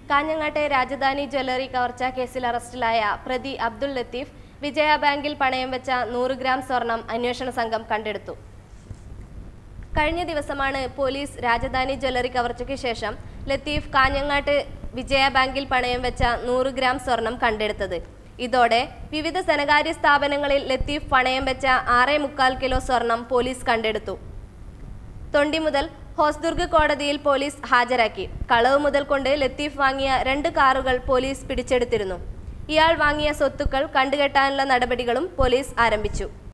കാഞ്ഞങ്ങാട്ടെ Rajdhani jewellery കവർച്ച കേസിൽ അറസ്റ്റിലായ പ്രതി അബ്ദുൾ ലത്തീഫ് വിജയ ബാങ്കിൽ പണയം വെച്ച നൂറ് ഗ്രാം സ്വർണം അന്വേഷണ സംഘം കണ്ടെടുത്തു കഴിഞ്ഞ ദിവസമാണ് പോലീസ് രാജധാനി ജ്വല്ലറി കവർച്ചയ്ക്ക് ശേഷം ലത്തീഫ് കാഞ്ഞങ്ങാട്ട് വിജയ ബാങ്കിൽ പണയം വെച്ച നൂറ് ഗ്രാം സ്വർണം കണ്ടെടുത്തത് ഇതോടെ വിവിധ ധനകാര്യ സ്ഥാപനങ്ങളിൽ ലത്തീഫ് പണയം വെച്ച ആറേ മുക്കാൽ കിലോ സ്വർണം പോലീസ് കണ്ടെടുത്തു തൊണ്ടി മുതൽ ഹോസ്ദുർഗ് കോടതിയിൽ പോലീസ് ഹാജരാക്കി കളവ് മുതൽ കൊണ്ട് ലത്തീഫ് വാങ്ങിയ രണ്ട് കാറുകൾ പോലീസ് പിടിച്ചെടുത്തിരുന്നു ഇയാൾ വാങ്ങിയ സ്വത്തുക്കൾ കണ്ടുകെട്ടാനുള്ള നടപടികളും പോലീസ് ആരംഭിച്ചു